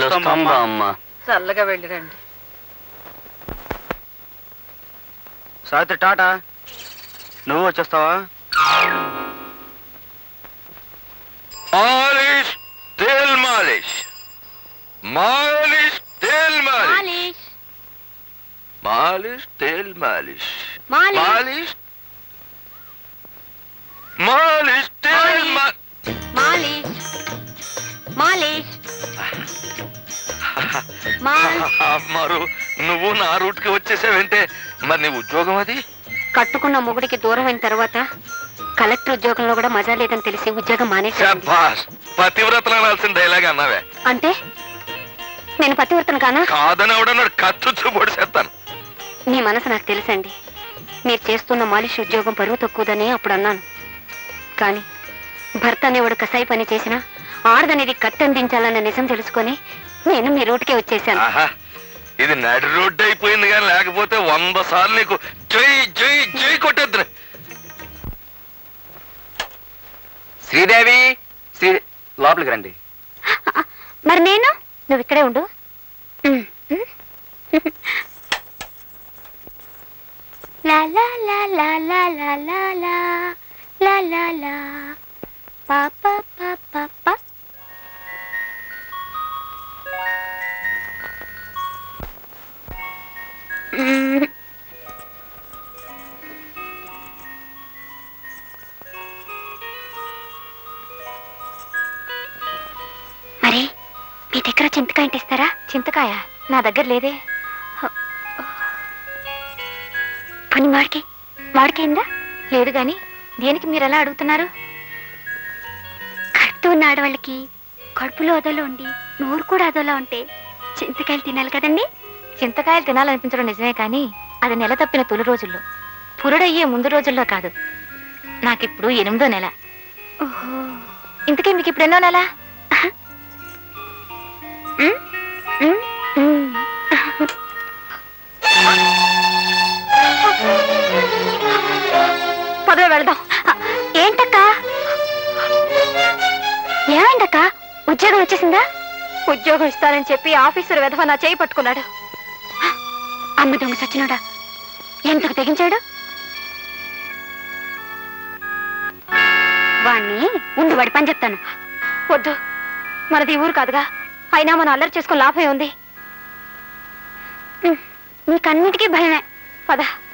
వస్తాం బామ్మ. అమ్మ చల్లగా వెళ్ళిరండి సావిత్రి టాటా నువ్వు వచ్చేస్తావా మాలిష్ తేల్ మాలిష్ మాలిష్ తేల్ మాలిష్ మాలిష్ మాలిష్ తేల్ మాలిష్ మాలిష్ మాలిష్ మాలిష్ తేల్ మా- మాలిష్ మాలిష్ మాల్ మరు నువ్వు నా రూట్ కి వచ్చేసావంటే మరి నీ ఉద్యోగం అది కట్టుకున్న మొగుడికి దూరం అయిన తర్వాత కలెక్టర్ ఉద్యోగంలో కూడా మజా లేదని తెలిసి ఉద్యోగం మానేశాను శభాష్ పతివ్రతలు అనాల్సిన డైలాగ్ అన్నావే అంటే నేను పతివర్తను కానా కాదని ఎవడన్నాడు కత్తుచ్చు పొడిసేస్తాను మీ మనసు నాకు తెలుసండి మీరు చేస్తున్న మాలిష్ ఉద్యోగం పరువు తక్కువదని అప్పుడు అన్నాను కానీ భర్త అనేవాడు కసాయి పని చేసినా ఆడదనేది కట్టందించాలన్న నిజం తెలుసుకొని నేను మీ రూట్కే వచ్చేసాను ఆహా ఇది నడి రోడ్డు అయిపోయింది కానీ లేకపోతే వంద సార్లు నీకు జై జై జై కొట్టేద్దు శ్రీదేవి శ్రీ లోపలికి రండి మరి నేను నువ్వు ఇక్కడే ఉండు ఉమ్, ఉమ్. లా లా లా లా లా లా లా లా లా లా లా పా పా పా పా పా ఉమ్. మరి మీ దగ్గర చింతకాయ అంటే ఇస్తారా చింతకాయ నా దగ్గర లేదే పని వాడికి వాడికైందా లేదు గాని దేనికి మీరు ఎలా అడుగుతున్నారు కడుతూ ఉన్న ఆడవాళ్ళకి కడుపులో అదోలా ఉండి నోరు కూడా అదోలా ఉంటే చింతకాయలు తినాలి కదండి చింతకాయలు తినాలనిపించడం నిజమే కానీ అది నెల తప్పిన తొలి రోజుల్లో పురుడయ్యే ముందు రోజుల్లో కాదు నాకిప్పుడు ఎనిమిదో నెల ఓహో ఇంతకీ మీకు ఇప్పుడు ఎన్నో నెల ఉమ్, ఉమ్, ఉమ్. పదవి వెళ్దాం ఏంటక్క ఏమైందక్క ఉద్యోగం వచ్చేసిందా ఉద్యోగం ఇస్తానని చెప్పి ఆఫీసర్ వెధవ నా చేయి పట్టుకున్నాడు అమ్మ దొంగ సచ్చినాడా ఎందుకు తెగించాడు వాణ్ణి ఉండి వాడి పని చెప్తాను వద్దు మనది ఈ ఊరు కాదుగా అయినా మనం అల్లరి చేసుకుని లాభం ఉంది ఉమ్, నీకన్నిటికీ భయమే పద